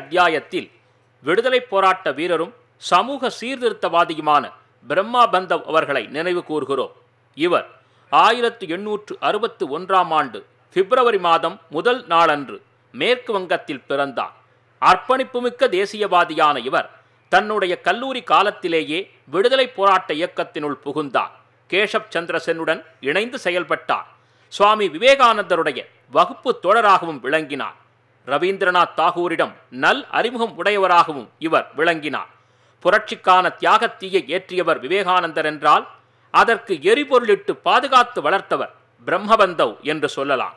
அத்தியாயத்தில் விடுதலைப் போராட்ட வீரரும் சமூக சீர்திருத்தவாதியுமான பிரம்மா பந்தவ் அவர்களை நினைவு கூர்கிறோம் இவர் ஆயிரத்து எண்ணூற்று அறுபத்து ஒன்றாம் ஆண்டு பிப்ரவரி மாதம் முதல் நாளன்று மேற்கு வங்கத்தில் பிறந்தார் அர்ப்பணிப்புமிக்க தேசியவாதியான இவர் தன்னுடைய கல்லூரி காலத்திலேயே விடுதலைப் போராட்ட இயக்கத்தினுள் புகுந்தார் கேஷப் சந்திர சென்னுடன் இணைந்து செயல்பட்டார் சுவாமி விவேகானந்தருடைய வகுப்பு தோழராகவும் விளங்கினார் ரவீந்திரநாத் தாகூரிடம் நல் அறிமுகம் உடையவராகவும் இவர் விளங்கினார் புரட்சிக்கான தியாகத்தீயை ஏற்றியவர் விவேகானந்தர் என்றால் அதற்கு எரிபொருளிட்டு பாதுகாத்து வளர்த்தவர் பிரம்மபந்தவ் என்று சொல்லலாம்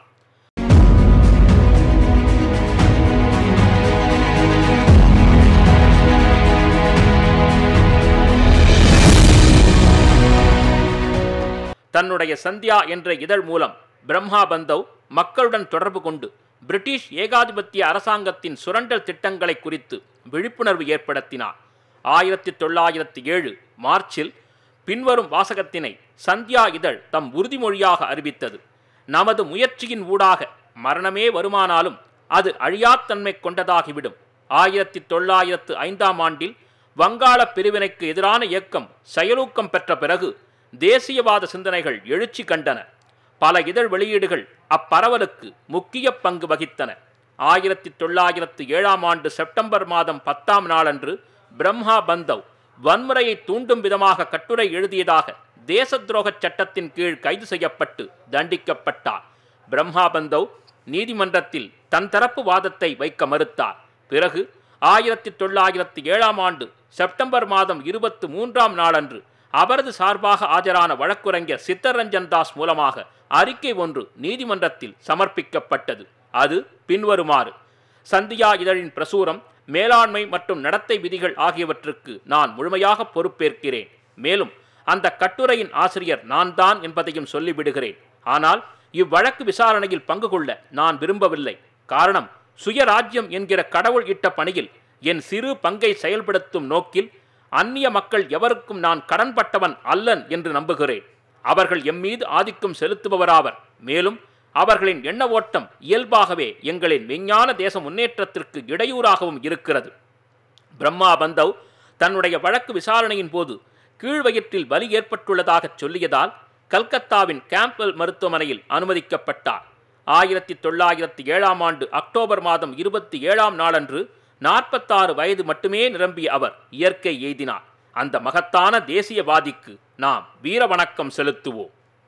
தன்னுடைய சந்தியா என்ற இதழ் மூலம் பிரம்மா பந்தவ் மக்களுடன் தொடர்பு கொண்டு பிரிட்டிஷ் ஏகாதிபத்திய அரசாங்கத்தின் சுரண்டல் திட்டங்களை குறித்து விழிப்புணர்வு ஏற்படுத்தினார் ஆயிரத்தி தொள்ளாயிரத்தி ஏழு மார்ச்சில் பின்வரும் வாசகத்தினை சந்தியா இதழ் தம் உறுதிமொழியாக அறிவித்தது நமது முயற்சியின் ஊடாக மரணமே வருமானாலும் அது அழியாத்தன்மை கொண்டதாகிவிடும் ஆயிரத்தி தொள்ளாயிரத்து ஐந்தாம் ஆண்டில் வங்காள பிரிவினைக்கு எதிரான இயக்கம் செயலூக்கம் பெற்ற பிறகு தேசியவாத சிந்தனைகள் எழுச்சி கண்டன பல இதழ் வெளியீடுகள் அப்பரவலுக்கு முக்கிய பங்கு வகித்தன ஆயிரத்தி தொள்ளாயிரத்து ஏழாம் ஆண்டு செப்டம்பர் மாதம் பத்தாம் நாளன்று பிரம்மா பந்தவ் வன்முறையை தூண்டும் விதமாக கட்டுரை எழுதியதாக தேச துரோகச் சட்டத்தின் கீழ் கைது செய்யப்பட்டு தண்டிக்கப்பட்டார் பிரம்மா பந்தவ் நீதிமன்றத்தில் தன் தரப்பு வாதத்தை வைக்க மறுத்தார் பிறகு ஆயிரத்தி தொள்ளாயிரத்தி ஏழாம் ஆண்டு செப்டம்பர் மாதம் இருபத்து மூன்றாம் நாளன்று அவரது சார்பாக ஆஜரான வழக்குரைஞர் சித்தரஞ்சன் தாஸ் மூலமாக அறிக்கை ஒன்று நீதிமன்றத்தில் சமர்ப்பிக்கப்பட்டது அது பின்வருமாறு சந்தியா இதழின் பிரசுரம் மேலாண்மை மற்றும் நடத்தை விதிகள் ஆகியவற்றுக்கு நான் முழுமையாக பொறுப்பேற்கிறேன் மேலும் அந்த கட்டுரையின் ஆசிரியர் நான் தான் என்பதையும் சொல்லிவிடுகிறேன் ஆனால் இவ்வழக்கு விசாரணையில் பங்கு கொள்ள நான் விரும்பவில்லை காரணம் சுயராஜ்யம் என்கிற கடவுள் இட்ட பணியில் என் சிறு பங்கை செயல்படுத்தும் நோக்கில் அந்நிய மக்கள் எவருக்கும் நான் கடன்பட்டவன் அல்லன் என்று நம்புகிறேன் அவர்கள் எம்மீது ஆதிக்கம் செலுத்துபவராவர் மேலும் அவர்களின் எண்ண ஓட்டம் இயல்பாகவே எங்களின் விஞ்ஞான தேச முன்னேற்றத்திற்கு இடையூறாகவும் இருக்கிறது பிரம்மா பந்தவ் தன்னுடைய வழக்கு விசாரணையின் போது கீழ்வயிற்றில் வலி ஏற்பட்டுள்ளதாகச் சொல்லியதால் கல்கத்தாவின் கேம்பல் மருத்துவமனையில் அனுமதிக்கப்பட்டார் ஆயிரத்தி தொள்ளாயிரத்தி ஏழாம் ஆண்டு அக்டோபர் மாதம் இருபத்தி ஏழாம் நாளன்று நாற்பத்தாறு வயது மட்டுமே நிரம்பிய அவர் இயற்கை எய்தினார் அந்த மகத்தான தேசியவாதிக்கு நாம் வீர வணக்கம் செலுத்துவோம்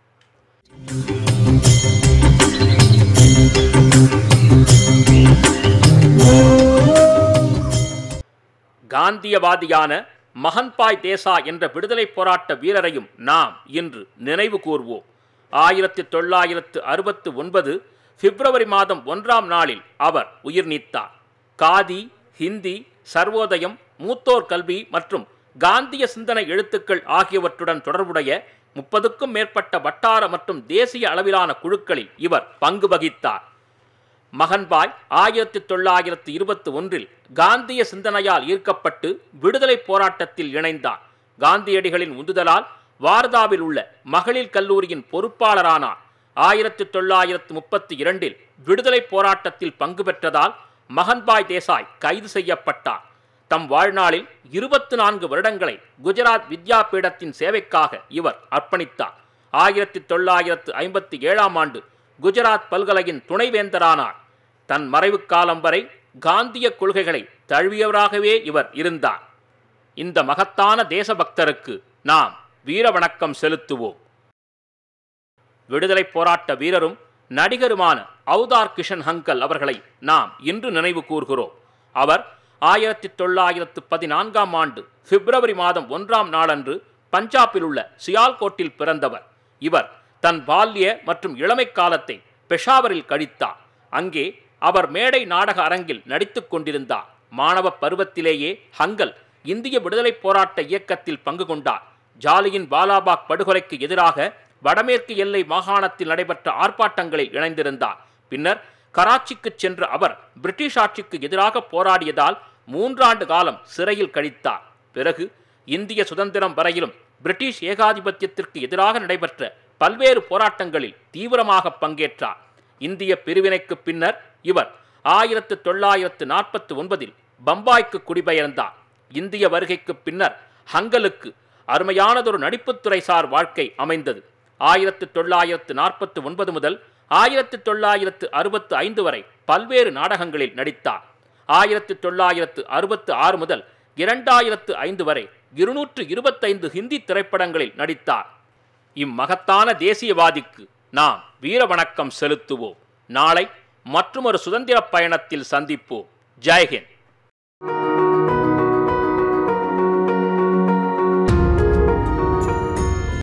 காந்தியவாதியான மகன்பாய் தேசா என்ற விடுதலைப் போராட்ட வீரரையும் நாம் இன்று நினைவு கூர்வோம் ஆயிரத்தி தொள்ளாயிரத்து அறுபத்து ஒன்பது பிப்ரவரி மாதம் ஒன்றாம் நாளில் அவர் உயிர் நீத்தார் காதி ஹிந்தி சர்வோதயம் மூத்தோர் கல்வி மற்றும் காந்திய சிந்தனை எழுத்துக்கள் ஆகியவற்றுடன் தொடர்புடைய முப்பதுக்கும் மேற்பட்ட வட்டார மற்றும் தேசிய அளவிலான குழுக்களில் இவர் பங்கு வகித்தார் மகன்பாய் ஆயிரத்தி தொள்ளாயிரத்து இருபத்தி ஒன்றில் காந்திய சிந்தனையால் ஈர்க்கப்பட்டு விடுதலை போராட்டத்தில் இணைந்தார் காந்தியடிகளின் உந்துதலால் வார்தாவில் உள்ள மகளிர் கல்லூரியின் பொறுப்பாளரானார் ஆயிரத்தி தொள்ளாயிரத்து முப்பத்தி இரண்டில் விடுதலை போராட்டத்தில் பங்கு பெற்றதால் மகன்பாய் தேசாய் கைது செய்யப்பட்டார் தம் வாழ்நாளில் இருபத்து நான்கு வருடங்களை குஜராத் வித்யாபீடத்தின் சேவைக்காக இவர் அர்ப்பணித்தார் ஆயிரத்தி தொள்ளாயிரத்து ஐம்பத்தி ஏழாம் ஆண்டு குஜராத் பல்கலையின் துணைவேந்தரானார் தன் மறைவு காலம் வரை காந்திய கொள்கைகளை தழுவியவராகவே இவர் இருந்தார் இந்த மகத்தான தேசபக்தருக்கு நாம் வீர வணக்கம் செலுத்துவோம் விடுதலைப் போராட்ட வீரரும் நடிகருமான அவுதார் கிஷன் ஹங்கல் அவர்களை நாம் இன்று நினைவு கூர்கிறோம் அவர் ஆயிரத்தி தொள்ளாயிரத்து பதினான்காம் ஆண்டு பிப்ரவரி மாதம் ஒன்றாம் நாளன்று பஞ்சாபில் உள்ள சியால்கோட்டில் பிறந்தவர் இவர் தன் பால்ய மற்றும் இளமை காலத்தை பெஷாவரில் கழித்தார் அங்கே அவர் மேடை நாடக அரங்கில் நடித்துக் கொண்டிருந்தார் மாணவ பருவத்திலேயே ஹங்கல் இந்திய விடுதலைப் போராட்ட இயக்கத்தில் பங்கு கொண்டார் ஜாலியின் பாலாபாக் படுகொலைக்கு எதிராக வடமேற்கு எல்லை மாகாணத்தில் நடைபெற்ற ஆர்ப்பாட்டங்களில் இணைந்திருந்தார் பின்னர் கராச்சிக்கு சென்ற அவர் பிரிட்டிஷ் ஆட்சிக்கு எதிராக போராடியதால் மூன்றாண்டு காலம் சிறையில் கழித்தார் பிறகு இந்திய சுதந்திரம் வரையிலும் பிரிட்டிஷ் ஏகாதிபத்தியத்திற்கு எதிராக நடைபெற்ற பல்வேறு போராட்டங்களில் தீவிரமாக பங்கேற்றார் இந்திய பிரிவினைக்கு பின்னர் இவர் ஆயிரத்து தொள்ளாயிரத்து நாற்பத்தி ஒன்பதில் பம்பாய்க்கு குடிபெயர்ந்தார் இந்திய வருகைக்கு பின்னர் ஹங்கலுக்கு அருமையானதொரு நடிப்புத்துறைசார் வாழ்க்கை அமைந்தது ஆயிரத்து தொள்ளாயிரத்து நாற்பத்தி ஒன்பது முதல் ஆயிரத்து தொள்ளாயிரத்து அறுபத்து ஐந்து வரை பல்வேறு நாடகங்களில் நடித்தார் ஆயிரத்து தொள்ளாயிரத்து அறுபத்து ஆறு முதல் இரண்டாயிரத்து ஐந்து வரை இருநூற்று இருபத்தைந்து ஹிந்தி திரைப்படங்களில் நடித்தார் இம்மகத்தான தேசியவாதிக்கு நாம் வீர வணக்கம் செலுத்துவோம் நாளை மற்றுமொரு சுதந்திர பயணத்தில் சந்திப்போம் ஜெய்ஹிந்த்